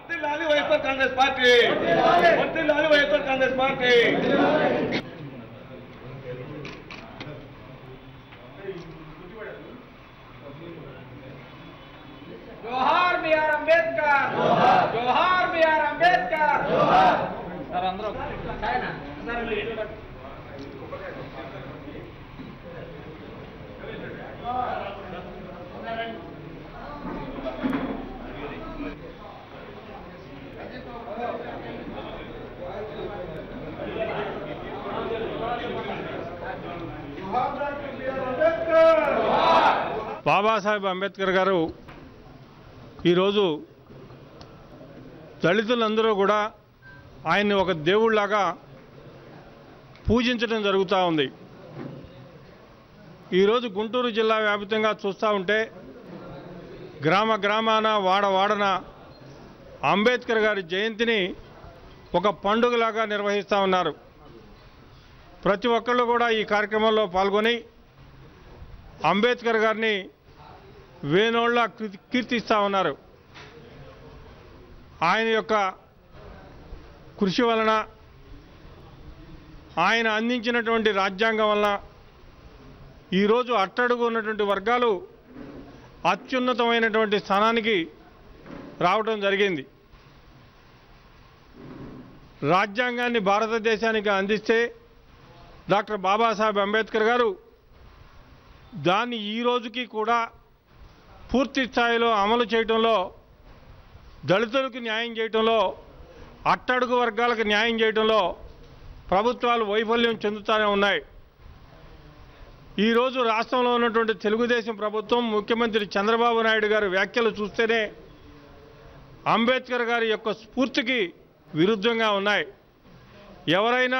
వర్ధిల్లాలి వైఎస్ఆర్ కాంగ్రెస్ పార్టీ వర్ధిల్లాలి వైఎస్ఆర్ కాంగ్రెస్ పార్టీ జోహార్ బిఆర్ అంబేద్కర్ జోహార్ బిఆర్ అంబేద్కర్ సార్ అందరూ బాబాసాహెబ్ అంబేద్కర్ గారు ఈరోజు దళితులందరూ కూడా ఆయన్ని ఒక దేవుళ్లాగా పూజించడం జరుగుతూ ఉంది ఈరోజు గుంటూరు జిల్లా వ్యాప్తంగా చూస్తూ ఉంటే గ్రామ గ్రామాన వాడ వాడన అంబేద్కర్ గారి జయంతిని ఒక పండుగలాగా నిర్వహిస్తూ ఉన్నారు ప్రతి ఒక్కళ్ళు కూడా ఈ కార్యక్రమంలో పాల్గొని అంబేద్కర్ గారిని వేణోళ్ళ కీర్తి- కీర్తిస్తూ ఉన్నారు ఆయన యొక్క కృషి వలన ఆయన అందించినటువంటి రాజ్యాంగం వలన ఈరోజు అట్టడుగు ఉన్నటువంటి వర్గాలు అత్యున్నతమైనటువంటి స్థానానికి రావడం జరిగింది రాజ్యాంగాన్ని భారతదేశానికి అందిస్తే డాక్టర్ బాబాసాహెబ్ అంబేద్కర్ గారు దాన్ని ఈ రోజుకి కూడా పూర్తి స్థాయిలో అమలు చేయడంలో దళితులకు న్యాయం చేయడంలో అట్టడుగు వర్గాలకు న్యాయం చేయడంలో ప్రభుత్వాలు వైఫల్యం చెందుతూనే ఉన్నాయి ఈరోజు రాష్ట్రంలో ఉన్నటువంటి తెలుగుదేశం ప్రభుత్వం ముఖ్యమంత్రి చంద్రబాబు నాయుడు గారి వ్యాఖ్యలు చూస్తేనే అంబేద్కర్ గారి యొక్క స్ఫూర్తికి విరుద్ధంగా ఉన్నాయి ఎవరైనా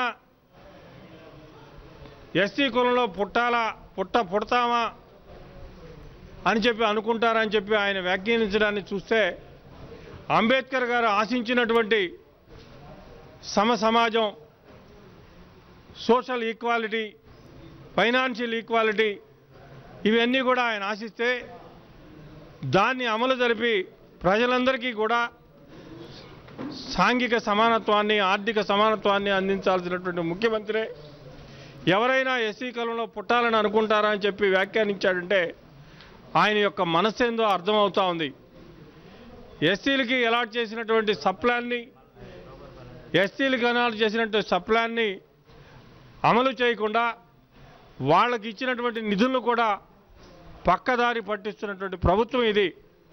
ఎస్సీ కులంలో పుట్టాలా పుట్ట పుడతామా అని చెప్పి అనుకుంటారని చెప్పి ఆయన వ్యాఖ్యానించడాన్ని చూస్తే అంబేద్కర్ గారు ఆశించినటువంటి సమ సమాజం సోషల్ ఈక్వాలిటీ ఫైనాన్షియల్ ఈక్వాలిటీ ఇవన్నీ కూడా ఆయన ఆశిస్తే దాన్ని అమలు జరిపి ప్రజలందరికీ కూడా సాంఘిక సమానత్వాన్ని ఆర్థిక సమానత్వాన్ని అందించాల్సినటువంటి ముఖ్యమంత్రి ఎవరైనా ఎస్సీ కులంలో పుట్టాలని అనుకుంటారా అని చెప్పి వ్యాఖ్యానించాడంటే ఆయన యొక్క మనస్సేందో అర్థమవుతా ఉంది ఎస్సీలకి అలాట్ చేసినటువంటి సప్లాన్ని ఎస్సీలకి అలాట్ చేసినటువంటి సప్లాన్ని అమలు చేయకుండా వాళ్ళకి ఇచ్చినటువంటి నిధులను కూడా పక్కదారి పట్టిస్తున్నటువంటి ప్రభుత్వం ఇది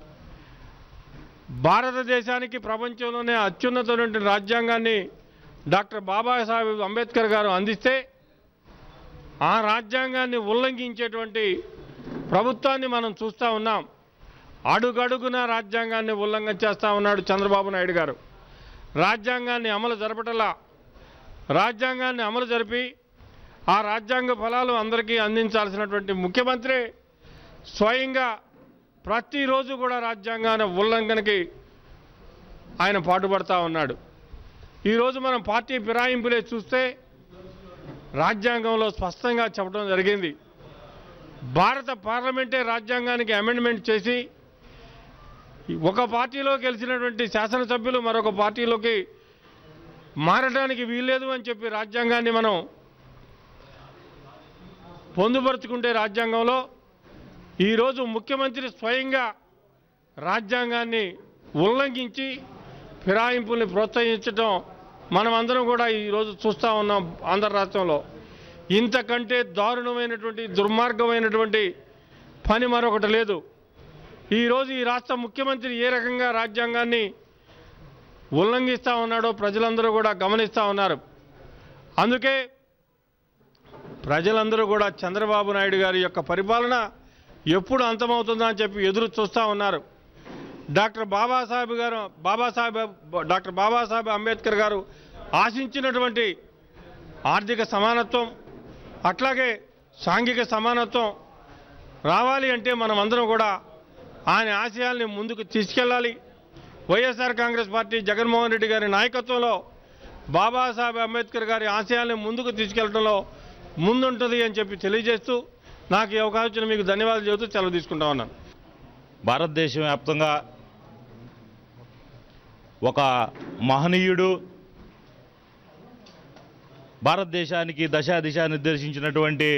భారతదేశానికి ప్రపంచంలోనే అత్యున్నతమైన రాజ్యాంగాన్ని డాక్టర్ బాబాసాహెబ్ అంబేద్కర్ గారు అందిస్తే ఆ రాజ్యాంగాన్ని ఉల్లంఘించేటువంటి ప్రభుత్వాన్ని మనం చూస్తూ ఉన్నాం అడుగడుగున రాజ్యాంగాన్ని ఉల్లంఘన చేస్తూ ఉన్నాడు చంద్రబాబు నాయుడు గారు రాజ్యాంగాన్ని అమలు జరపటలా రాజ్యాంగాన్ని అమలు జరిపి ఆ రాజ్యాంగ ఫలాలు అందరికీ అందించాల్సినటువంటి ముఖ్యమంత్రి స్వయంగా ప్రతిరోజు కూడా రాజ్యాంగాన్ని ఉల్లంఘనకి ఆయన పాటుపడతా ఉన్నాడు ఈరోజు మనం పార్టీ ఫిరాయింపులే చూస్తే రాజ్యాంగంలో స్పష్టంగా చెప్పడం జరిగింది భారత పార్లమెంటే రాజ్యాంగానికి అమెండ్మెంట్ చేసి ఒక పార్టీలో గెలిచినటువంటి శాసనసభ్యులు మరొక పార్టీలోకి మారడానికి వీల్లేదు అని చెప్పి రాజ్యాంగాన్ని మనం పొందుపరుచుకుంటే రాజ్యాంగంలో ఈరోజు ముఖ్యమంత్రి స్వయంగా రాజ్యాంగాన్ని ఉల్లంఘించి ఫిరాయింపుల్ని ప్రోత్సహించడం మనం అందరం కూడా ఈరోజు చూస్తూ ఉన్నాం ఆంధ్ర రాష్ట్రంలో ఇంతకంటే దారుణమైనటువంటి దుర్మార్గమైనటువంటి పని మరొకటి లేదు ఈరోజు ఈ రాష్ట్ర ముఖ్యమంత్రి ఏ రకంగా రాజ్యాంగాన్ని ఉల్లంఘిస్తూ ఉన్నాడో ప్రజలందరూ కూడా గమనిస్తూ ఉన్నారు అందుకే ప్రజలందరూ కూడా చంద్రబాబు నాయుడు గారి యొక్క పరిపాలన ఎప్పుడు అంతమవుతుందా అని చెప్పి ఎదురు చూస్తూ ఉన్నారు డాక్టర్ బాబాసాహెబ్ గారు బాబాసాహెబ్ డాక్టర్ బాబాసాహెబ్ అంబేద్కర్ గారు ఆశించినటువంటి ఆర్థిక సమానత్వం అట్లాగే సాంఘిక సమానత్వం రావాలి అంటే మనం అందరం కూడా ఆయన ఆశయాల్ని ముందుకు తీసుకెళ్ళాలి వైఎస్ఆర్ కాంగ్రెస్ పార్టీ జగన్మోహన్ రెడ్డి గారి నాయకత్వంలో బాబాసాహెబ్ అంబేద్కర్ గారి ఆశయాల్ని ముందుకు తీసుకెళ్లడంలో ముందుంటుంది అని చెప్పి తెలియజేస్తూ నాకు ఈ అవకాశం ఇచ్చిన మీకు ధన్యవాదాలు చెబుతూ సెలవు తీసుకుంటా ఉన్నాను భారతదేశం వ్యాప్తంగా ఒక మహనీయుడు భారతదేశానికి దశా దిశ నిర్దేశించినటువంటి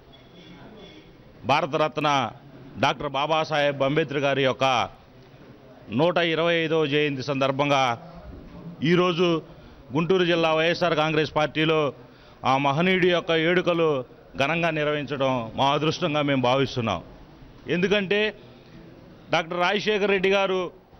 భారతరత్న డాక్టర్ బాబాసాహెబ్ అంబేద్కర్ గారి యొక్క నూట ఇరవై ఐదవ జయంతి సందర్భంగా ఈరోజు గుంటూరు జిల్లా వైఎస్ఆర్ కాంగ్రెస్ పార్టీలో ఆ మహనీయుడి యొక్క ఏడుకలు ఘనంగా నిర్వహించడం మా అదృష్టంగా మేము భావిస్తున్నాం ఎందుకంటే డాక్టర్ రాజశేఖర్ రెడ్డి గారు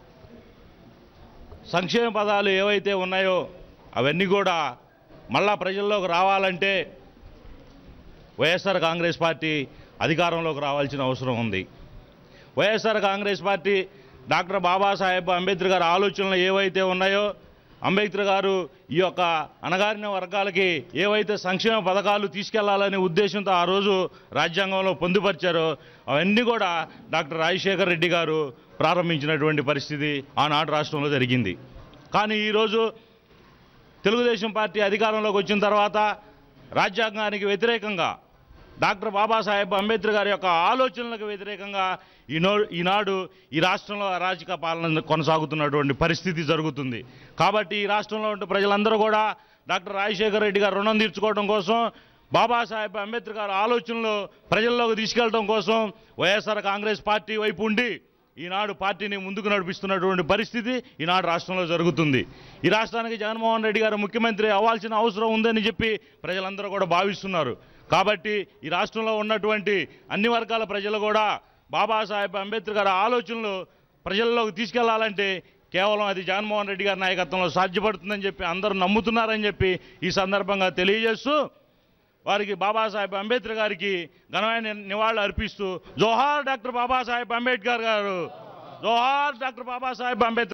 సంక్షేమ పదాలు ఏవైతే ఉన్నాయో అవన్నీ కూడా మళ్ళా ప్రజల్లోకి రావాలంటే వైఎస్ఆర్ కాంగ్రెస్ పార్టీ అధికారంలోకి రావాల్సిన అవసరం ఉంది వైఎస్ఆర్ కాంగ్రెస్ పార్టీ డాక్టర్ బాబాసాహెబ్ అంబేద్కర్ గారి ఆలోచనలు ఏవైతే ఉన్నాయో అంబేద్కర్ గారు ఈ యొక్క అణగారిన వర్గాలకి ఏవైతే సంక్షేమ పథకాలు తీసుకెళ్లాలనే ఉద్దేశంతో ఆ రోజు రాజ్యాంగంలో పొందుపరిచారో అవన్నీ కూడా డాక్టర్ రాజశేఖర్ రెడ్డి గారు ప్రారంభించినటువంటి పరిస్థితి ఆనాడు రాష్ట్రంలో జరిగింది కానీ ఈరోజు తెలుగుదేశం పార్టీ అధికారంలోకి వచ్చిన తర్వాత రాజ్యాంగానికి వ్యతిరేకంగా డాక్టర్ బాబాసాహెబ్ అంబేద్కర్ గారి యొక్క ఆలోచనలకు వ్యతిరేకంగా ఈనో ఈనాడు ఈ రాష్ట్రంలో అరాచక పాలన కొనసాగుతున్నటువంటి పరిస్థితి జరుగుతుంది కాబట్టి ఈ రాష్ట్రంలో ఉండే ప్రజలందరూ కూడా డాక్టర్ రాజశేఖర రెడ్డి గారు రుణం తీర్చుకోవడం కోసం బాబాసాహెబ్ అంబేద్కర్ గారి ఆలోచనలు ప్రజల్లోకి తీసుకెళ్ళడం కోసం వైఎస్ఆర్ కాంగ్రెస్ పార్టీ వైపు ఉండి ఈనాడు పార్టీని ముందుకు నడిపిస్తున్నటువంటి పరిస్థితి ఈనాడు రాష్ట్రంలో జరుగుతుంది ఈ రాష్ట్రానికి జగన్మోహన్ రెడ్డి గారు ముఖ్యమంత్రి అవ్వాల్సిన అవసరం ఉందని చెప్పి ప్రజలందరూ కూడా భావిస్తున్నారు కాబట్టి ఈ రాష్ట్రంలో ఉన్నటువంటి అన్ని వర్గాల ప్రజలు కూడా బాబాసాహెబ్ అంబేద్కర్ గారి ఆలోచనలు ప్రజల్లోకి తీసుకెళ్లాలంటే కేవలం అది జగన్మోహన్ రెడ్డి గారి నాయకత్వంలో సాధ్యపడుతుందని చెప్పి అందరూ నమ్ముతున్నారని చెప్పి ఈ సందర్భంగా తెలియజేస్తూ వారికి బాబాసాహెబ్ అంబేద్కర్ గారికి ఘనమైన నివాళులు అర్పిస్తూ జోహార్ డాక్టర్ బాబాసాహెబ్ అంబేద్కర్ గారు జోహార్ డాక్టర్ బాబాసాహెబ్ అంబేద్కర్